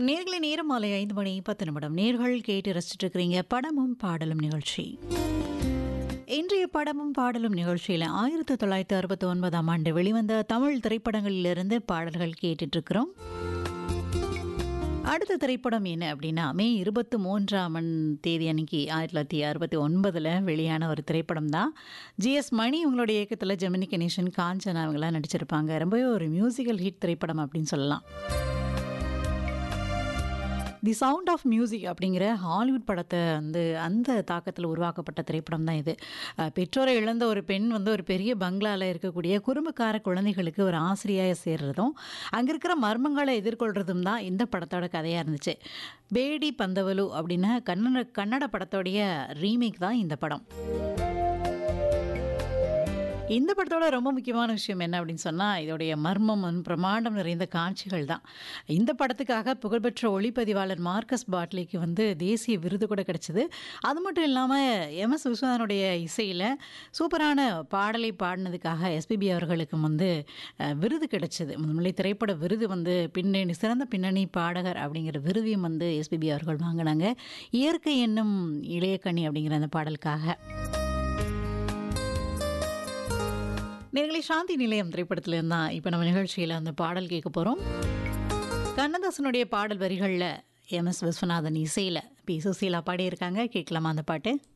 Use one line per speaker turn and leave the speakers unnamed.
நேர்களை நேரம் மாலை ஐந்து மணி பத்து நிமிடம் நேர்கள் கேட்டு ரசிச்சுட்டு இருக்கிறீங்க படமும் பாடலும் நிகழ்ச்சி இன்றைய படமும் பாடலும் நிகழ்ச்சியில் ஆயிரத்தி தொள்ளாயிரத்தி அறுபத்தி ஒன்பதாம் ஆண்டு வெளிவந்த தமிழ் திரைப்படங்களிலிருந்து பாடல்கள் கேட்டுட்டு இருக்கிறோம் அடுத்த திரைப்படம் என்ன அப்படின்னா மே இருபத்தி மூன்றாம் தேதி அன்னைக்கு ஆயிரத்தி தொள்ளாயிரத்தி அறுபத்தி ஒன்பதில் வெளியான ஒரு திரைப்படம் தான் ஜிஎஸ் மணி இவங்களுடைய இயக்கத்தில் ஜெமினி கணேசன் காஞ்சனா இவங்கெல்லாம் நடிச்சிருப்பாங்க ரொம்பவே ஒரு மியூசிக்கல் ஹிட் திரைப்படம் அப்படின்னு சொல்லலாம் தி சவுண்ட் ஆஃப் மியூசிக் அப்படிங்கிற ஹாலிவுட் படத்தை வந்து அந்த தாக்கத்தில் உருவாக்கப்பட்ட திரைப்படம் தான் இது அஹ் பெற்றோரை இழந்த ஒரு பெண் வந்து ஒரு பெரிய பங்களாவில் இருக்கக்கூடிய குறும்புக்கார குழந்தைகளுக்கு ஒரு ஆசிரியாக சேர்றதும் அங்கே இருக்கிற மர்மங்களை எதிர்கொள்றதும் தான் இந்த படத்தோட கதையாக இருந்துச்சு பேடி பந்தவலு அப்படின்னு கன்னட கன்னட படத்தோடைய ரீமேக் தான் இந்த படம் இந்த படத்தோட ரொம்ப முக்கியமான விஷயம் என்ன அப்படின்னு சொன்னால் இதோடைய மர்மம் வந்து பிரமாண்டம் நிறைந்த காட்சிகள் தான் இந்த படத்துக்காக புகழ்பெற்ற ஒளிப்பதிவாளர் மார்க்கஸ் பாட்லிக்கு வந்து தேசிய விருது கூட கிடைச்சிது அது மட்டும் இல்லாமல் எம்எஸ் விஸ்வநாதனுடைய இசையில் சூப்பரான பாடலை பாடினதுக்காக எஸ்பிபி அவர்களுக்கு வந்து அஹ், விருது கிடைச்சிது முதல்ல திரைப்பட விருது வந்து பின்னணி சிறந்த பின்னணி பாடகர் அப்படிங்கிற விருதையும் வந்து எஸ்பிபி அவர்கள் வாங்கினாங்க இயற்கை என்னும் இளையக்கனி அப்படிங்கிற அந்த பாடலுக்காக நேர்களை சாந்தி நிலையம் திரைப்படத்துல இருந்தால் இப்போ நம்ம நிகழ்ச்சியில் அந்த பாடல் கேட்க போகிறோம் கண்ணதாசனுடைய பாடல் வரிகளில் எம் எஸ் விஸ்வநாதன் இசையில் பி சுசீலா பாடியிருக்காங்க கேட்கலாமா அந்த பாட்டு